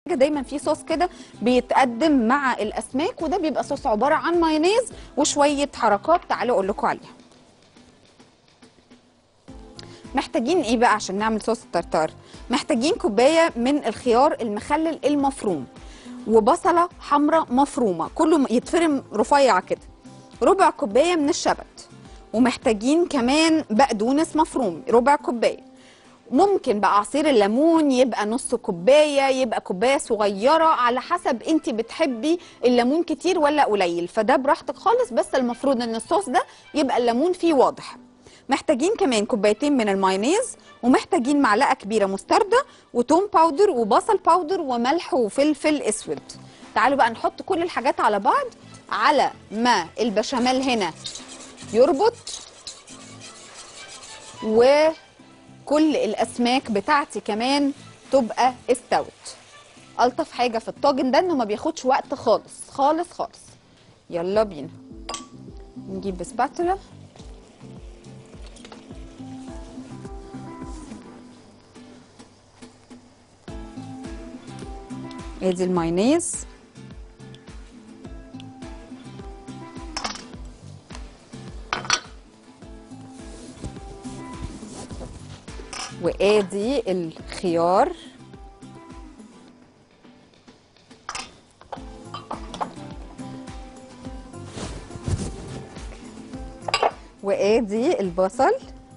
دايما في صوص كده بيتقدم مع الاسماك وده بيبقى صوص عباره عن مايونيز وشويه حركات تعالوا اقول لكم عليها محتاجين ايه بقى عشان نعمل صوص الترتار محتاجين كوبايه من الخيار المخلل المفروم وبصله حمراء مفرومه كله يتفرم رفيع كده ربع كوبايه من الشبت ومحتاجين كمان بقدونس مفروم ربع كوبايه ممكن بقى عصير الليمون يبقى نص كوبايه يبقى كوبايه صغيره على حسب انت بتحبي الليمون كتير ولا قليل فده براحتك خالص بس المفروض ان الصوص ده يبقى الليمون فيه واضح محتاجين كمان كوبايتين من المايونيز ومحتاجين معلقه كبيره مستردة وتوم باودر وبصل باودر وملح وفلفل اسود تعالوا بقى نحط كل الحاجات على بعض على ما البشاميل هنا يربط وكل الاسماك بتاعتي كمان تبقى استوت الطف حاجه في الطاجن ده انه ما بياخدش وقت خالص خالص خالص يلا بينا نجيب سباتولا ادي المايونيز وادي الخيار وادي البصل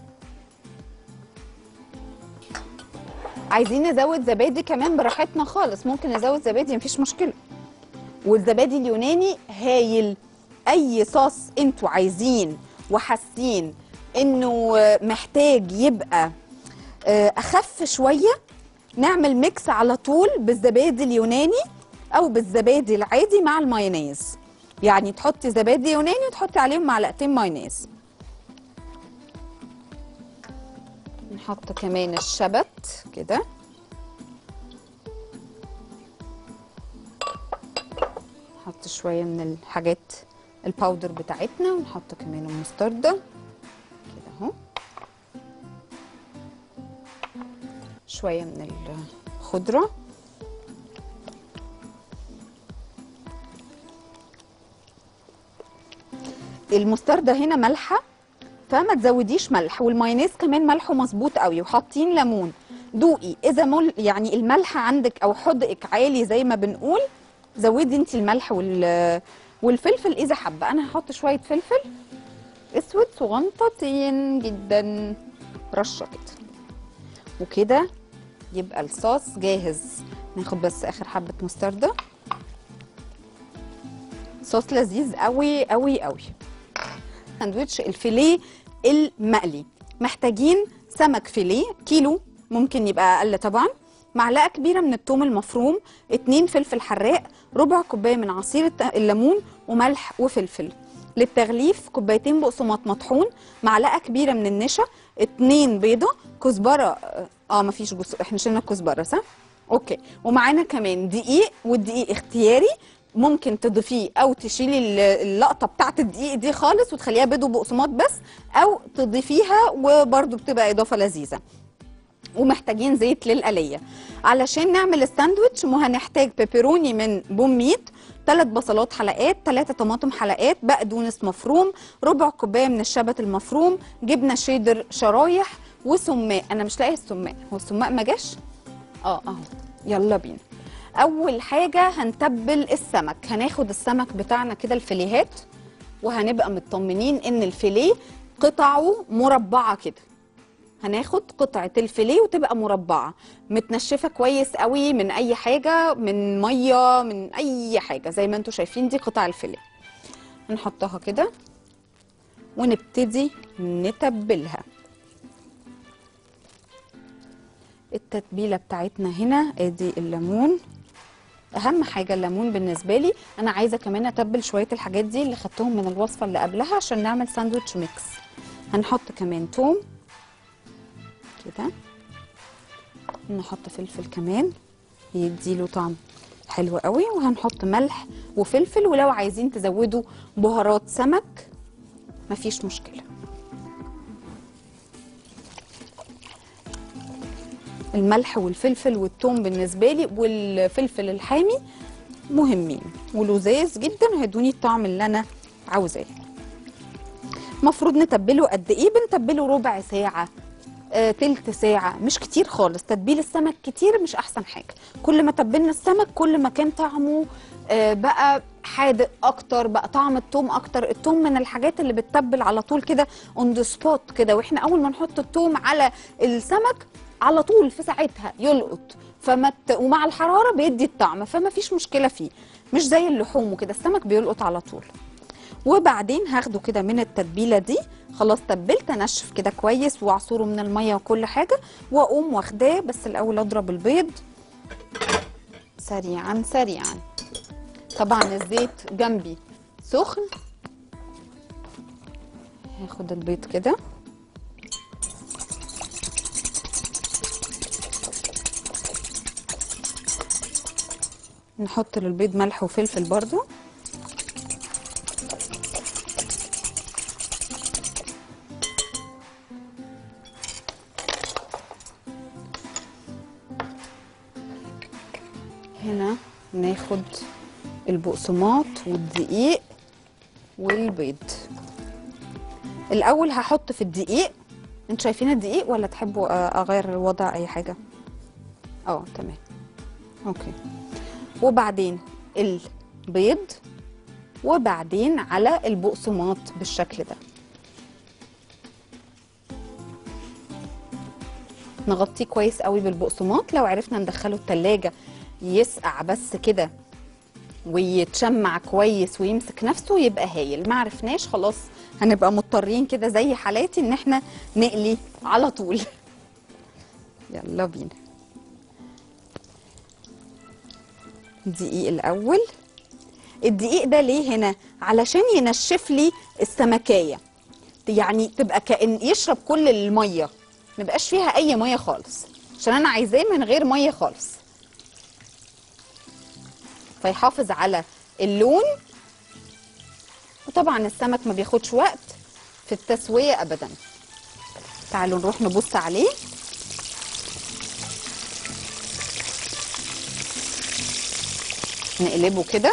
عايزين نزود زبادي كمان براحتنا خالص ممكن نزود زبادي مفيش مشكله والزبادي اليوناني هايل اي صوص انتوا عايزين وحاسين انه محتاج يبقى آه، اخف شويه نعمل ميكس على طول بالزبادي اليوناني او بالزبادي العادي مع المايونيز يعني تحطي زبادي يوناني وتحطي عليهم معلقتين مايونيز نحط كمان الشبت كده نحط شويه من الحاجات الباودر بتاعتنا ونحط كمان المستردة كده اهو شويه من الخضره المستردة هنا مالحه فما تزوديش ملح والمايونيز كمان ملحه مظبوط قوي وحاطين ليمون دوقي اذا مل يعني الملح عندك او حدقك عالي زي ما بنقول زودي انت الملح وال والفلفل اذا حابه انا هحط شويه فلفل اسود صغنطتين جدا رشه كده وكده يبقى الصوص جاهز ناخد بس اخر حبه مستردة صوص لذيذ قوي قوي قوي ساندوتش الفيليه المقلي محتاجين سمك فيليه كيلو ممكن يبقى اقل طبعا معلقه كبيره من الثوم المفروم اتنين فلفل حراق ربع كوبايه من عصير الت- الليمون وملح وفلفل للتغليف كوبايتين بقسماط مطحون معلقه كبيره من النشا اتنين بيضه كزبره اه مفيش جس... احنا شلنا الكزبره صح اوكي ومعانا كمان دقيق والدقيق اختياري ممكن تضيفيه او تشيلي ال- اللقطه بتاعت الدقيق دي خالص وتخليها بيض وبقسماط بس او تضيفيها وبرده بتبقى اضافه لذيذه ومحتاجين زيت للقليه علشان نعمل الساندوتش هنحتاج بيبروني من بوميت ثلاث بصلات حلقات ثلاثة طماطم حلقات بقدونس مفروم ربع كوبايه من الشبت المفروم جبنه شيدر شرايح وسماق انا مش لاقيه السماق هو السماق ما جاش اه اهو يلا بينا اول حاجه هنتبل السمك هناخد السمك بتاعنا كده الفيليهات وهنبقى مطمنين ان الفيليه قطعه مربعه كده هناخد قطعة الفيليه وتبقى مربعة متنشفة كويس قوي من أي حاجة من مية من أي حاجة زي ما انتوا شايفين دي قطع الفيليه هنحطها كده ونبتدي نتبلها التتبيلة بتاعتنا هنا ادي الليمون اهم حاجه الليمون بالنسبه لي انا عايزه كمان اتبل شويه الحاجات دي اللي خدتهم من الوصفه اللي قبلها عشان نعمل ساندوتش ميكس هنحط كمان توم كده نحط فلفل كمان يديله طعم حلو قوي وهنحط ملح وفلفل ولو عايزين تزودوا بهارات سمك مفيش مشكله الملح والفلفل والثوم بالنسبه لي والفلفل الحامي مهمين ولذاذ جدا هيدوني الطعم اللي انا عاوزاه المفروض نتبله قد ايه بنتبله ربع ساعه آه، تلت ساعة مش كتير خالص تتبيل السمك كتير مش أحسن حاجة كل ما تبلنا السمك كل ما كان طعمه آه، بقى حادق أكتر بقى طعم التوم أكتر التوم من الحاجات اللي بتتبل على طول كده اون ذا سبوت كده وإحنا أول ما نحط التوم على السمك على طول في ساعتها يلقط فما ت... ومع الحرارة بيدي الطعم فما فيش مشكلة فيه مش زي اللحوم وكده السمك بيلقط على طول وبعدين هاخده كده من التتبيله دي خلاص تبلت انشف كده كويس واعصره من الميه وكل حاجه واقوم واخداه بس الاول اضرب البيض سريعا سريعا طبعا الزيت جنبي سخن هاخد البيض كده نحط للبيض ملح وفلفل برضو هنا ناخد البقسماط والدقيق والبيض الاول هحط في الدقيق انتوا شايفين الدقيق ولا تحبوا أ- اغير وضع اي حاجه اه تمام اوكي وبعدين البيض وبعدين على البقسماط بالشكل ده نغطيه كويس قوي بالبقسماط لو عرفنا ندخله التلاجة يسقع بس كده ويتشمع كويس ويمسك نفسه يبقى هايل ما عرفناش خلاص هنبقى مضطرين كده زي حالاتي ان احنا نقلي على طول يلا بينا دقيق الاول الدقيق ده ليه هنا علشان ينشف لي السمكيه يعني تبقى كأن يشرب كل الميه ما يبقاش فيها اي ميه خالص عشان انا عايزاه من غير ميه خالص فيحافظ على اللون وطبعا السمك ما بياخدش وقت في التسويه ابدا تعالوا نروح نبص عليه نقلبه كده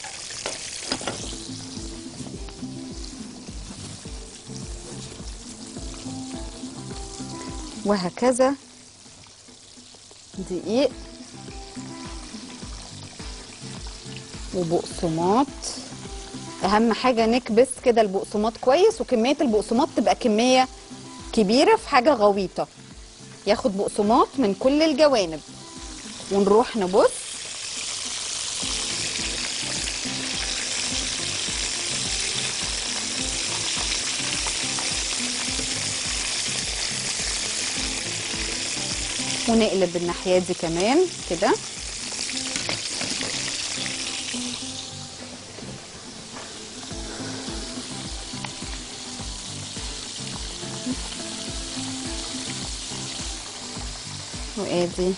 وهكذا دقيق وبقسماط اهم حاجه نكبس كده البقسماط كويس وكميه البقسماط تبقى كميه كبيره في حاجه غويطه ياخد بقسماط من كل الجوانب ونروح نبص ونقلب الناحيه دي كمان كده وادي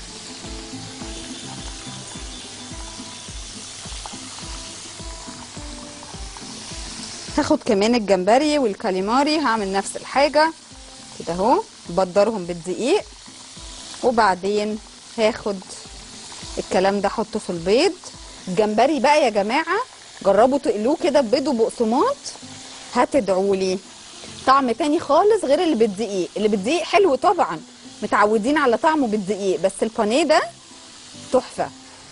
هاخد كمان الجمبري والكاليماري هعمل نفس الحاجة كده اهو بدرهم بالدقيق وبعدين هاخد الكلام ده احطه في البيض الجمبري بقى يا جماعة جربوا تقلوه كده ببيض وبقسماط هتدعوا لي طعم تاني خالص غير اللي بالدقيق اللي بالدقيق حلو طبعا متعودين على طعمه بالدقيق بس البانيه ده تحفه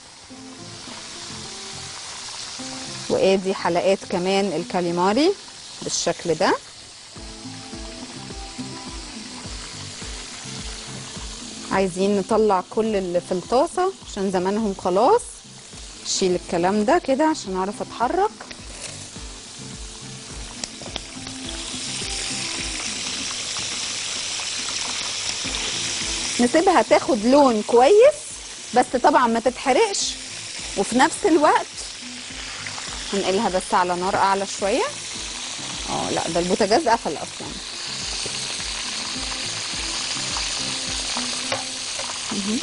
وادي حلقات كمان الكاليماري بالشكل ده عايزين نطلع كل اللي في الطاسه عشان زمانهم خلاص شيل الكلام ده كده عشان اعرف اتحرك نسيبها تاخد لون كويس بس طبعا ما تتحرقش وفي نفس الوقت هنقلها بس على نار اعلى شويه اه لا ده البوتاجاز قفل اصلا مهم.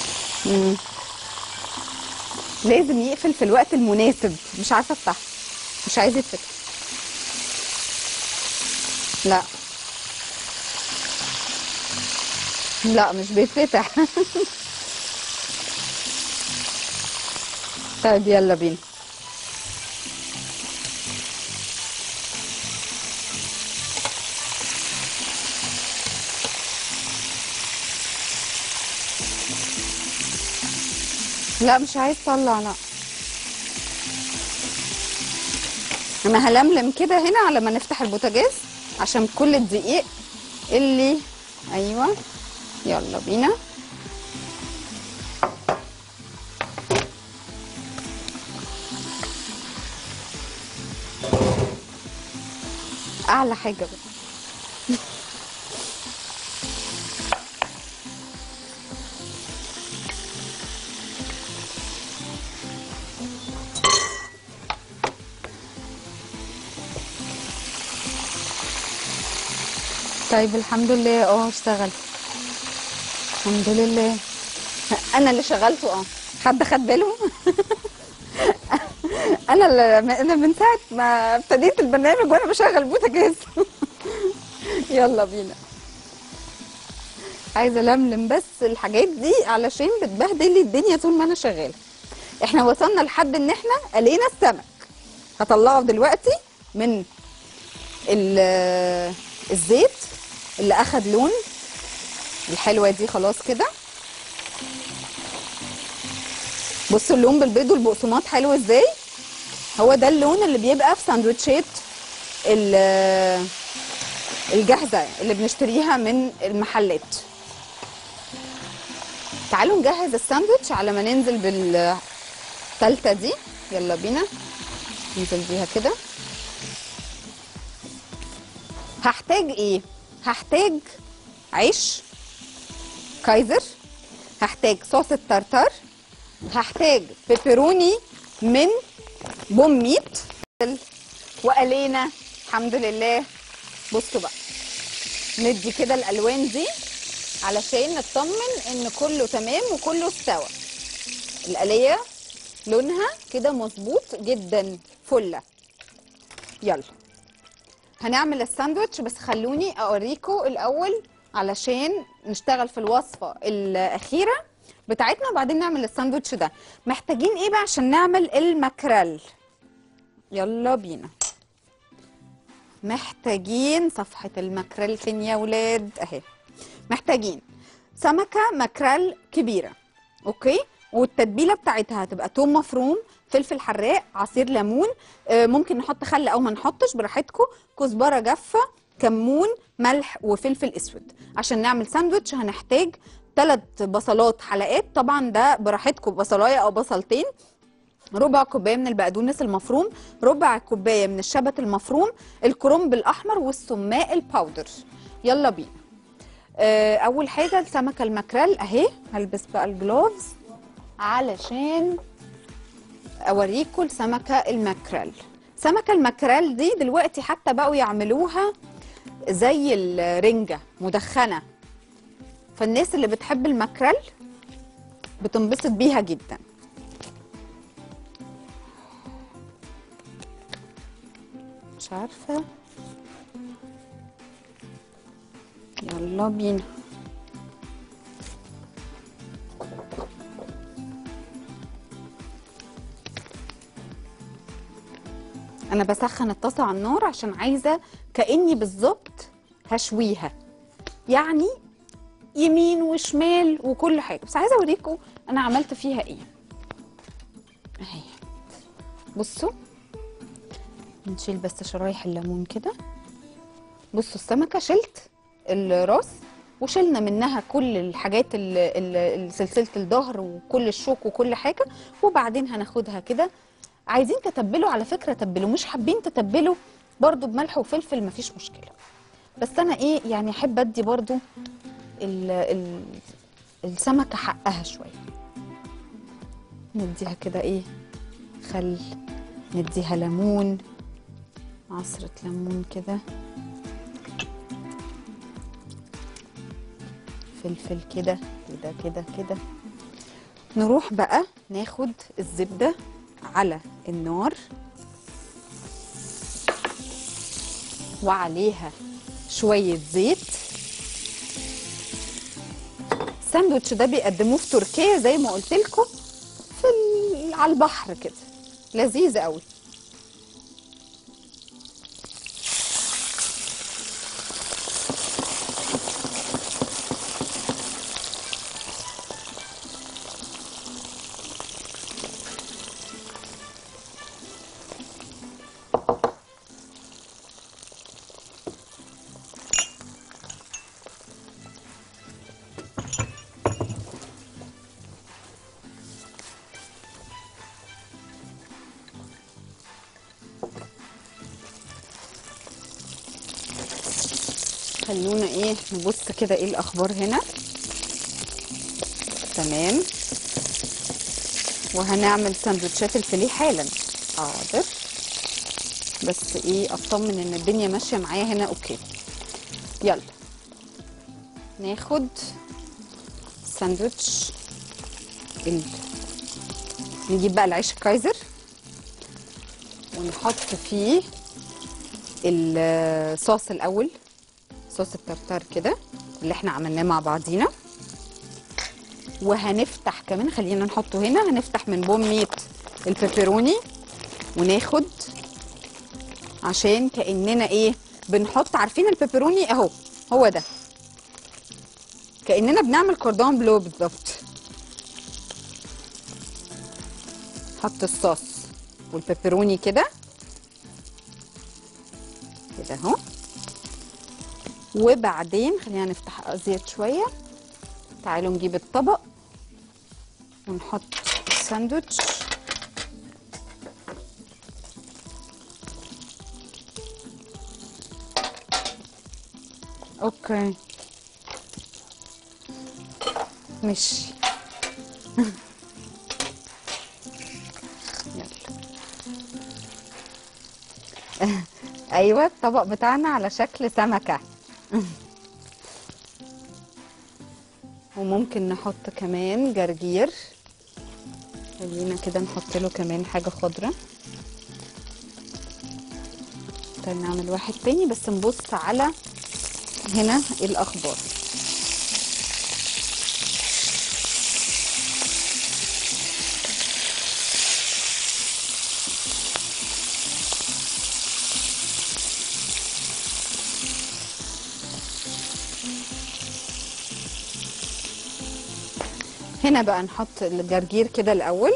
مم. لازم يقفل في الوقت المناسب مش عارفه افتح مش عايز يتفتح لا لا مش بيتفتح طيب يلا بينا لا مش عايز طلع لا انا هلملم كده هنا على ما نفتح البوتاجاز عشان كل الدقيق اللي ايوه يلا بينا اعلى حاجه بقى طيب الحمد لله اه اشتغل الحمد لله انا اللي شغلته اه حد خد باله انا اللي انا من ساعه ما ابتديت البرنامج وانا بشغل بوتاجاز يلا بينا عايزه الملم بس الحاجات دي علشان بتبهدل لي الدنيا طول ما انا شغاله احنا وصلنا لحد ان احنا قلينا السمك هطلعه دلوقتي من ال- الزيت اللي اخد لون الحلوه دي خلاص كده بصوا اللون بالبيض والبقسماط حلو ازاي هو ده اللون اللي بيبقى في ساندوتشات ال- الجاهزه اللي بنشتريها من المحلات تعالوا نجهز الساندوتش على ما ننزل بالتالتة دي يلا بينا ننزل بيها كده هحتاج ايه هحتاج عيش كايزر هحتاج صوص الترتر هحتاج بيبروني من بوميت وقلينا الحمد لله بصوا بقى ندي كده الالوان دي علشان نطمن ان كله تمام وكله استوى القليه لونها كده مظبوط جدا فله يلا هنعمل الساندوتش بس خلوني اوريكم الاول علشان نشتغل في الوصفه الاخيره بتاعتنا وبعدين نعمل الساندوتش ده محتاجين ايه بقى عشان نعمل الماكريل يلا بينا محتاجين صفحه الماكريل فين يا ولاد اهي محتاجين سمكه ماكريل كبيره اوكي والتتبيله بتاعتها هتبقى توم مفروم فلفل حراق عصير ليمون آه، ممكن نحط خل او ما نحطش براحتكم كزبره جافه كمون ملح وفلفل اسود عشان نعمل ساندوتش هنحتاج ثلاث بصلات حلقات طبعا ده براحتكم بصلايه او بصلتين ربع كوبايه من البقدونس المفروم ربع كوبايه من الشبت المفروم الكرنب الاحمر والسماق الباودر يلا بينا آه، اول حاجه السمكه الماكريل اهي هلبس بقى الجلوفز علشان اوريكم السمكه الماكريل سمكه الماكريل دي دلوقتي حتى بقوا يعملوها زي الرنجه مدخنه فالناس اللي بتحب الماكريل بتنبسط بيها جدا مش عارفه يلا بينا انا بسخن الطاسه على النار عشان عايزه كاني بالظبط هشويها يعني يمين وشمال وكل حاجه بس عايزه اوريكم انا عملت فيها ايه اهي بصوا نشيل بس شرايح الليمون كده بصوا السمكه شلت الراس وشلنا منها كل الحاجات ال- ال- سلسله الظهر وكل الشوك وكل حاجه وبعدين هناخدها كده عايزين تتبلوا على فكره تبلوا مش حابين تتبلوا برضو بملح وفلفل مفيش مشكله بس انا ايه يعني احب ادي برضو ال ال السمكه حقها شويه نديها كده ايه خل نديها ليمون عصره ليمون كده فلفل كده كده كده كده نروح بقى ناخد الزبدة على النار وعليها شويه زيت الساندوتش ده بيقدموه في تركيا زي ما قلت لكم في ال- على البحر كده لذيذ قوي خلونا ايه نبص كده ايه الاخبار هنا تمام وهنعمل سندوتشات الفيليه حالا حاضر بس ايه اطمن ان الدنيا ماشيه معايا هنا اوكي يلا ناخد ساندوتش ال... نجيب بقى العيش الكايزر ونحط فيه الصوص الاول صوص الترتار كده اللي احنا عملناه مع بعضينا وهنفتح كمان خلينا نحطه هنا هنفتح من بومية البيبروني وناخد عشان كأننا ايه بنحط عارفين البيبروني اهو هو ده كأننا بنعمل كوردون بلو بالظبط حط الصوص والبيبروني كده كده اهو وبعدين خلينا نفتح ازيد شويه تعالوا نجيب الطبق ونحط الساندوتش اوكي ماشي يلا ايوه الطبق بتاعنا على شكل سمكه وممكن نحط كمان جرجير خلينا كده نحط له كمان حاجه خضراء طيب نعمل واحد تاني بس نبص على هنا إيه الاخبار هنا بقى نحط الجرجير كده الاول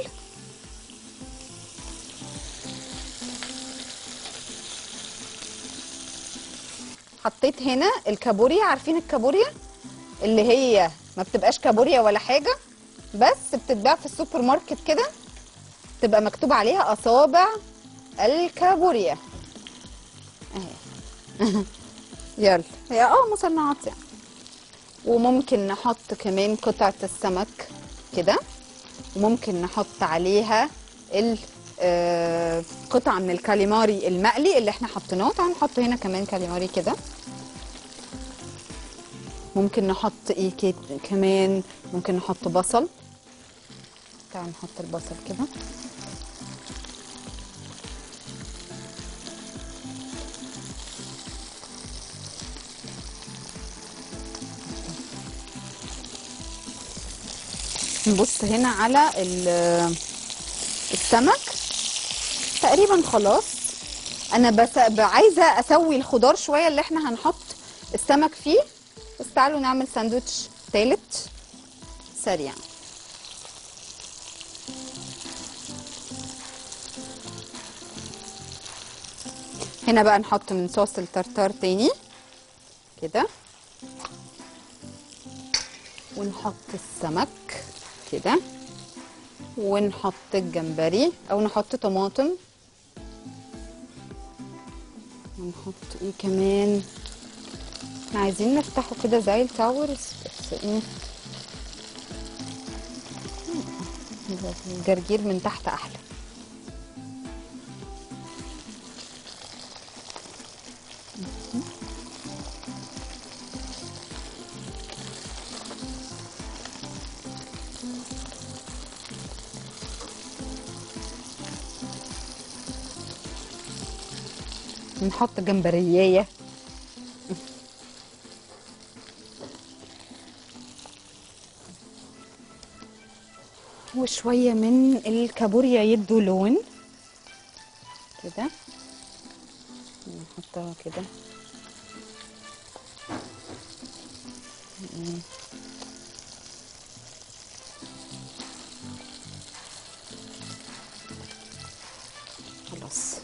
حطيت هنا الكابوريا عارفين الكابوريا اللي هي ما بتبقاش كابوريا ولا حاجه بس بتتباع في السوبر ماركت كده تبقى مكتوب عليها اصابع الكابوريا اهي يلا هي اه مصنعات يعني وممكن نحط كمان قطعة السمك كده وممكن نحط عليها ال آه، قطعة من الكاليماري المقلي اللي احنا حطيناه تعالوا نحط هنا كمان كاليماري كده ممكن نحط ايه كده كمان ممكن نحط بصل تعالوا نحط البصل كده نبص هنا على ال- السمك تقريبا خلاص انا بس ب- عايزه اسوي الخضار شويه اللي احنا هنحط السمك فيه بس تعالوا نعمل ساندوتش تالت سريع هنا بقى نحط من صوص الترتار تاني كده ونحط السمك كده ونحط الجمبري او نحط طماطم ونحط ايه كمان احنا عايزين نفتحه كده زي التاورز بس ايه الجرجير من تحت احلى نحط جمبريايه وشويه من الكابوريا يدوا لون كده نحطها كده مم. خلاص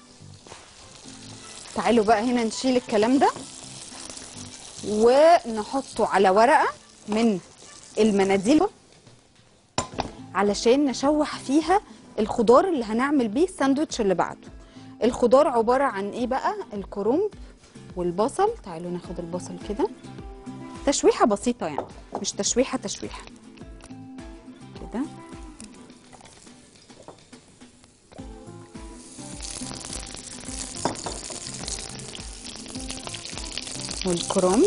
تعالوا بقى هنا نشيل الكلام ده ونحطه على ورقة من المناديل علشان نشوح فيها الخضار اللي هنعمل بيه الساندوتش اللي بعده الخضار عبارة عن ايه بقى الكرنب والبصل تعالوا ناخد البصل كده تشويحة بسيطة يعني مش تشويحة تشويحة كده والكرنب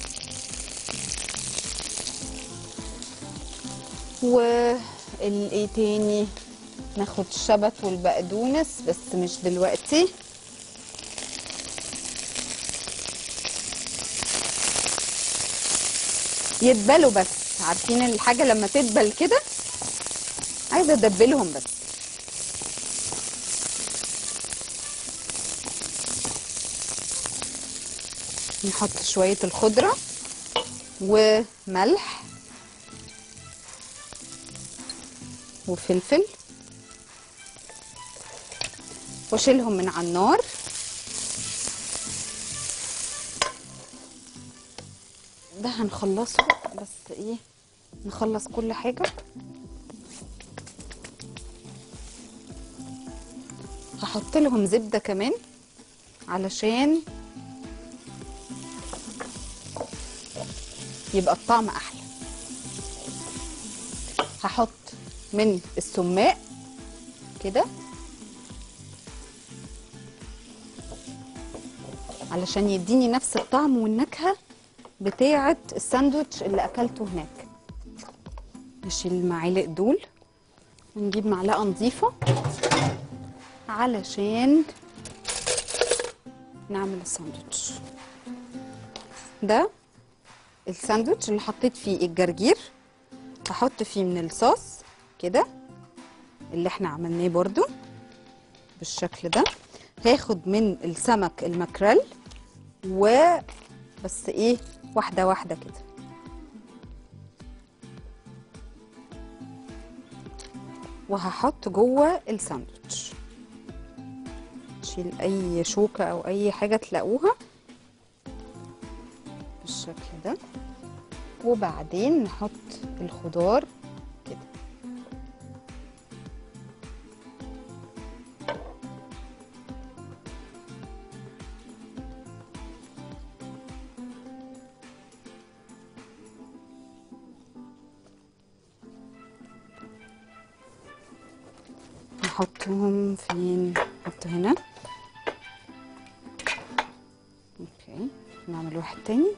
والايه تاني ناخد الشبت والبقدونس بس مش دلوقتي يدبلوا بس عارفين الحاجه لما تدبل كده عايزه ادبلهم بس نحط شويه الخضره وملح وفلفل واشيلهم من على النار ده هنخلصه بس ايه نخلص كل حاجة هحط لهم زبدة كمان علشان يبقى الطعم احلى هحط من السماق كده علشان يديني نفس الطعم والنكهة بتاعة الساندوتش اللي أكلته هناك نشيل المعالق دول ونجيب معلقة نظيفة علشان نعمل الساندوتش ده الساندوتش اللي حطيت فيه الجرجير هحط فيه من الصوص كده اللي احنا عملناه برضو بالشكل ده هاخد من السمك المكرل و بس ايه واحدة واحدة كده وهحط جوه الساندوتش شيل اي شوكة او اي حاجة تلاقوها بالشكل ده وبعدين نحط الخضار كده نحطهم فين نحط هنا اوكي نعمل واحد تاني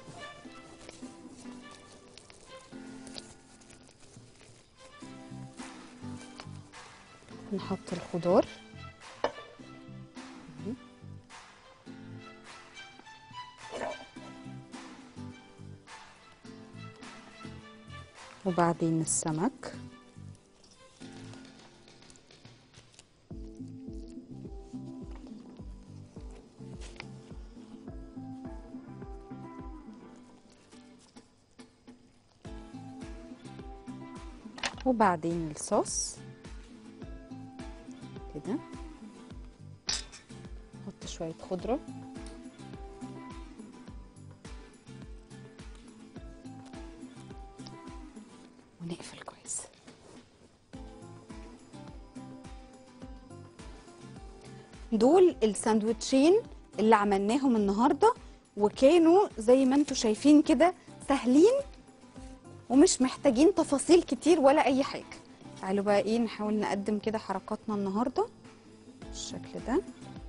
نحط الخضار وبعدين السمك وبعدين الصوص كده نحط شوية خضرة ونقفل كويس دول الساندوتشين اللي عملناهم النهارده وكانوا زي ما انتم شايفين كده سهلين ومش محتاجين تفاصيل كتير ولا اي حاجه تعالوا بقى ايه نحاول نقدم كده حركاتنا النهارده بالشكل ده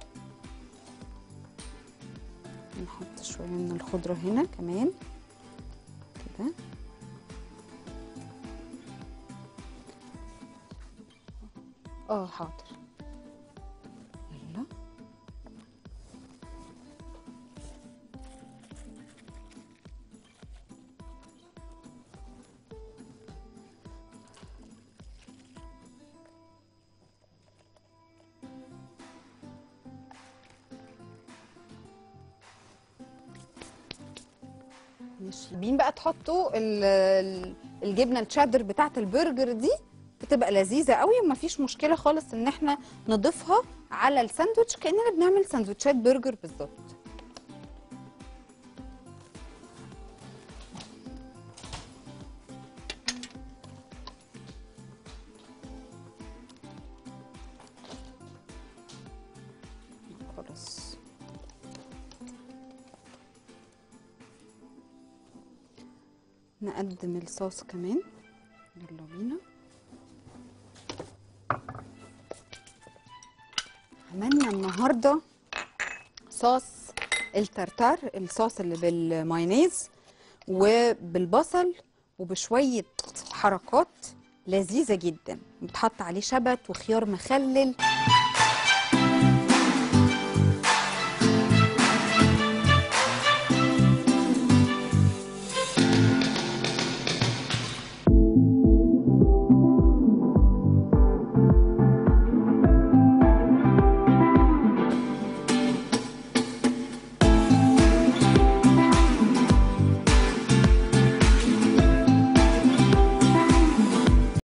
نحط شويه من الخضره هنا كمان كده اه حاضر يلا مش حابين بقى تحطوا ال- ال- الجبنه التشيدر بتاعه البرجر دي بتبقى لذيذه قوي ومفيش مشكله خالص ان احنا نضيفها على الساندوتش كاننا بنعمل ساندوتشات برجر بالظبط خلاص نقدم الصوص كمان يلا بينا عملنا النهارده صوص الترتار الصوص اللي بالمايونيز وبالبصل وبشويه حركات لذيذه جدا بتحط عليه شبت وخيار مخلل